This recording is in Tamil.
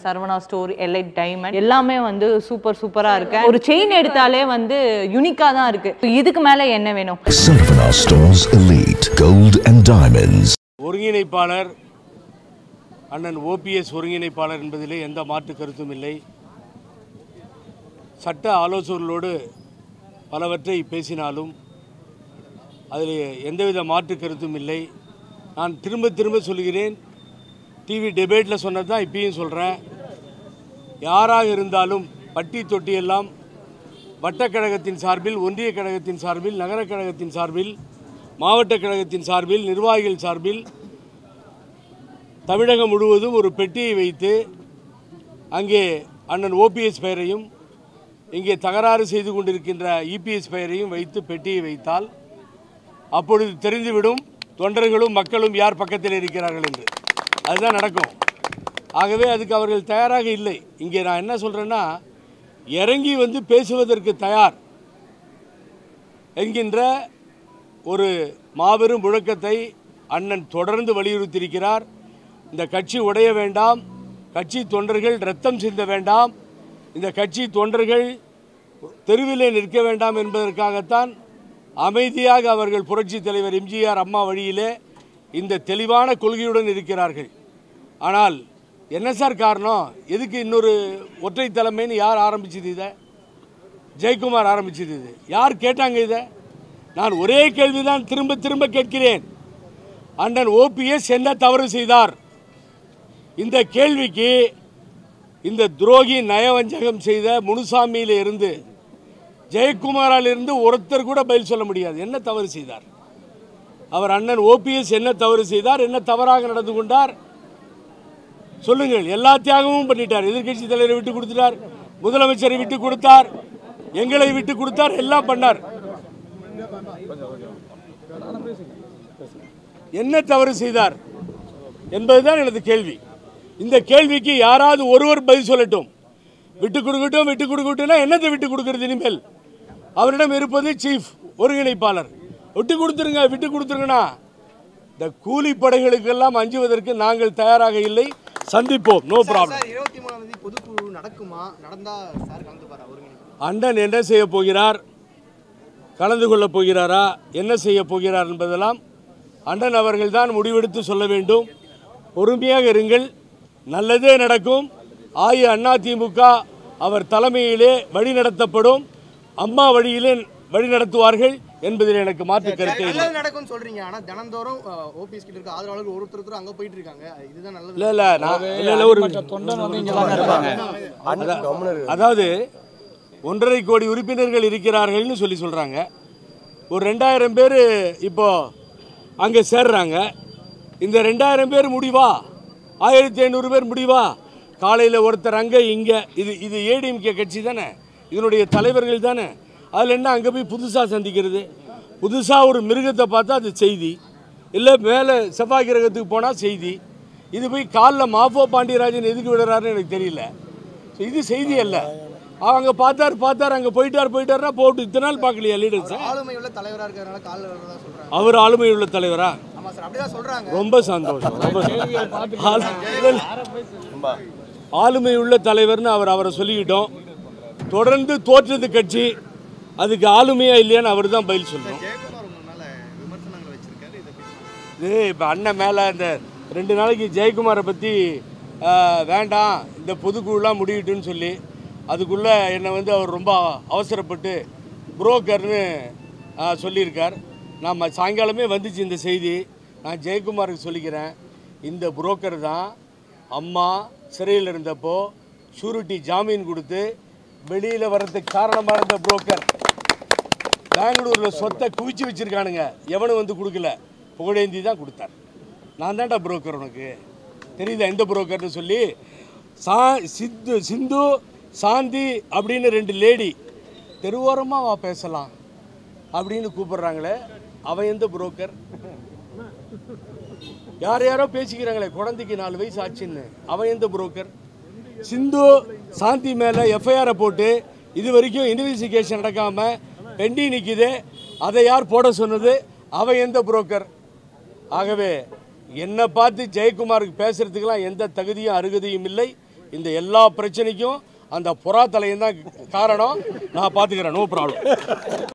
சரவணா ஸ்டோர் எலைட் டைமண்ட் எல்லாமே வந்து சூப்பர் சூப்பரா இருக்கு ஒரு செயின் எடுத்தாலே வந்து யூனிக்கா தான் இருக்கு இதுக்கு மேல என்ன வேணும் Sarvana Stores Elite Gold and Diamonds. ஒருங்கிணைப்பாளர் அண்ணன் ஓபிஎஸ் ஒருங்கிணைப்பாளர் என்பதிலே எந்த மாற்று கருத்தும் இல்லை சட்ட ஆலோசகர்களோடு பலவற்றை பேசினாலும் அதில் எந்தவித மாற்று கருத்தும் இல்லை நான் திரும்ப திரும்ப சொல்கிறேன் டிவி டிபேட்டில் சொன்னது தான் இப்பயும் சொல்கிறேன் யாராக இருந்தாலும் பட்டி தொட்டியெல்லாம் வட்டக்கழகத்தின் சார்பில் ஒன்றிய கழகத்தின் சார்பில் நகரக் கழகத்தின் சார்பில் மாவட்ட கழகத்தின் சார்பில் நிர்வாகிகள் சார்பில் தமிழகம் முழுவதும் ஒரு பெட்டியை வைத்து அங்கே அண்ணன் ஓபிஎஸ் பெயரையும் இங்கே தகராறு செய்து கொண்டிருக்கின்ற இபிஎஸ் பெயரையும் வைத்து பெட்டியை வைத்தால் அப்பொழுது தெரிந்துவிடும் தொண்டர்களும் மக்களும் யார் பக்கத்தில் இருக்கிறார்கள் என்று அதுதான் நடக்கும் ஆகவே அதுக்கு அவர்கள் தயாராக இல்லை இங்கே நான் என்ன சொல்கிறேன்னா இறங்கி வந்து பேசுவதற்கு தயார் என்கின்ற ஒரு மாபெரும் முழக்கத்தை அண்ணன் தொடர்ந்து வலியுறுத்தியிருக்கிறார் இந்த கட்சி உடைய வேண்டாம் கட்சி தொண்டர்கள் ரத்தம் சிந்த வேண்டாம் இந்த கட்சி தொண்டர்கள் தெருவிலே நிற்க வேண்டாம் என்பதற்காகத்தான் அமைதியாக அவர்கள் புரட்சி தலைவர் எம்ஜிஆர் அம்மா வழியிலே இந்த தெளிவான கொள்கையுடன் இருக்கிறார்கள் ஆனால் என்ன சார் காரணம் எதுக்கு இன்னொரு ஒற்றை தலைமைன்னு யார் ஆரம்பிச்சது இதை ஜெயக்குமார் ஆரம்பிச்சது இது யார் கேட்டாங்க இதை நான் ஒரே கேள்விதான் திரும்ப திரும்ப கேட்கிறேன் அண்ணன் ஓபிஎஸ் என்ன தவறு செய்தார் இந்த கேள்விக்கு இந்த துரோகி நயவஞ்சகம் செய்த முனுசாமியில இருந்து ஜெயக்குமாரால் இருந்து ஒருத்தர் கூட பதில் சொல்ல முடியாது என்ன தவறு செய்தார் அவர் அண்ணன் ஓபிஎஸ் என்ன தவறு செய்தார் என்ன தவறாக நடந்து கொண்டார் சொல்லுங்கள் எல்லா தியாகமும் பண்ணிட்டார் எதிர்க்கட்சி தலைவரை விட்டு கொடுத்துட்டார் முதலமைச்சரை விட்டு கொடுத்தார் எங்களை விட்டு கொடுத்தார் எல்லாம் பண்ணார் என்ன தவறு செய்தார் என்பதுதான் எனது கேள்வி இந்த கேள்விக்கு யாராவது ஒருவர் பதில் சொல்லட்டும் விட்டு கொடுக்கட்டும் விட்டு கொடுக்கட்டும்னா என்னத்தை விட்டு கொடுக்கறது இனிமேல் அவரிடம் இருப்பது சீஃப் ஒருங்கிணைப்பாளர் விட்டு கொடுத்துருங்க விட்டு கொடுத்துருங்கண்ணா இந்த கூலிப்படைகளுக்கெல்லாம் அஞ்சுவதற்கு நாங்கள் தயாராக இல்லை சந்திப்போம் நோ ப்ராப்ளம் சார் இருபத்தி மூணாம் தேதி பொதுக்குழு நடக்குமா நடந்தா சார் கலந்து பாரா ஒருங்கிணைப்பு அண்ணன் என்ன செய்ய போகிறார் கலந்து கொள்ளப் போகிறாரா என்ன செய்ய போகிறார் என்பதெல்லாம் அண்ணன் அவர்கள் தான் முடிவெடுத்து சொல்ல வேண்டும் பொறுமையாக இருங்கள் நல்லதே நடக்கும் ஆய அண்ணா திமுக அவர் தலைமையிலே வழிநடத்தப்படும் அம்மா வழியிலே வழிநடத்துவார்கள் என்பதில் எனக்கு மாற்று கருத்தே இல்லை நல்லது நடக்கும்னு சொல்றீங்க ஆனா தினந்தோறும் ஓபிஎஸ் கிட்ட இருக்க ஆதரவாளர்கள் ஒருத்தர் ஒருத்தர் அங்க போயிட்டு இருக்காங்க இதுதான் நல்லது இல்லை இல்லை நான் இல்லை இல்லை ஒரு அதா- அதாவது ஒன்றரை கோடி உறுப்பினர்கள் இருக்கிறார்கள்னு சொல்லி சொல்கிறாங்க ஒரு ரெண்டாயிரம் பேர் இப்போ அங்கே சேர்றாங்க இந்த ரெண்டாயிரம் பேர் முடிவா ஆயிரத்தி ஐநூறு பேர் முடிவா காலையில் ஒருத்தர் அங்கே இங்கே இது இது ஏடிஎம்கே கட்சி தானே இதனுடைய தலைவர்கள் தானே அதில் என்ன அங்கே போய் புதுசாக சந்திக்கிறது புதுசாக ஒரு மிருகத்தை பார்த்தா அது செய்தி இல்லை மேலே செவ்வாய் கிரகத்துக்கு போனால் செய்தி இது போய் காலில் மாஃபோ பாண்டியராஜன் எதுக்கு விடுறாருன்னு எனக்கு தெரியல So, இது செய்தி அல்ல அவங்க பார்த்தார் பார்த்தார் அங்கே போயிட்டார் போயிட்டார்னா போட்டு இத்தனை நாள் பார்க்கலையா லீடர்ஸ் ஆளுமை உள்ள தலைவரா இருக்கிறதுனால காலில் வர்றதா சொல்றாங்க அவர் ஆளுமை உள்ள தலைவரா ஆமா சார் அப்படிதான் சொல்றாங்க ரொம்ப சந்தோஷம் ரொம்ப சந்தோஷம். ஆளு- ஆளுமை உள்ள தலைவர்னு அவர் அவரை சொல்லிக்கிட்டோம் தொடர்ந்து தோற்றது கட்சி அதுக்கு ஆளுமையா இல்லையான்னு அவர் தான் பதில் சொல்லணும் ஜெயக்குமார் உங்க மேல விமர்சனங்கள் வச்சிருக்காரு இதை பத்தி இது இப்போ அண்ணன் மேலே இந்த ரெண்டு நாளைக்கு ஜெயக்குமாரை பற்றி வேண்டாம் இந்த பொதுக்குழுலாம் முடியட்டுன்னு சொல்லி அதுக்குள்ளே என்னை வந்து அவர் ரொம்ப அவசரப்பட்டு புரோக்கர்னு ஆ, சொல்லியிருக்கார் நாம் சாயங்காலமே வந்துச்சு இந்த செய்தி நான் ஜெயக்குமாருக்கு சொல்லிக்கிறேன் இந்த புரோக்கர் தான் அம்மா சிறையில் இருந்தப்போ ஷூரிட்டி ஜாமீன் கொடுத்து வெளியில் வர்றதுக்கு காரணமாக இருந்த புரோக்கர் பெங்களூரில் சொத்தை குவிச்சு வச்சிருக்கானுங்க எவனும் வந்து கொடுக்கல புகழேந்தி தான் கொடுத்தார் நான் தான்டா புரோக்கர் உனக்கு தெரியுதா எந்த புரோக்கர்னு சொல்லி சா சித்து சிந்து சாந்தி அப்படின்னு ரெண்டு லேடி தெருவோரமாக வா பேசலாம் அப்படின்னு கூப்பிடுறாங்களே அவன் எந்த புரோக்கர் யார் யாரோ பேசிக்கிறாங்களே குழந்தைக்கு நாலு வயசு ஆச்சுன்னு அவன் எந்த புரோக்கர் சிந்து சாந்தி மேலே எஃப்ஐஆரை போட்டு இது வரைக்கும் இன்வெஸ்டிகேஷன் நடக்காமல் பெண்டி நிற்கிது அதை யார் போட சொன்னது அவன் எந்த புரோக்கர் ஆகவே என்னை பார்த்து ஜெயக்குமாருக்கு பேசுறதுக்கெல்லாம் எந்த தகுதியும் அருகதையும் இல்லை இந்த எல்லா பிரச்சனைக்கும் அந்த புறா தலையும் தான் காரணம் நான் பார்த்துக்கிறேன் நோ ப்ராப்ளம்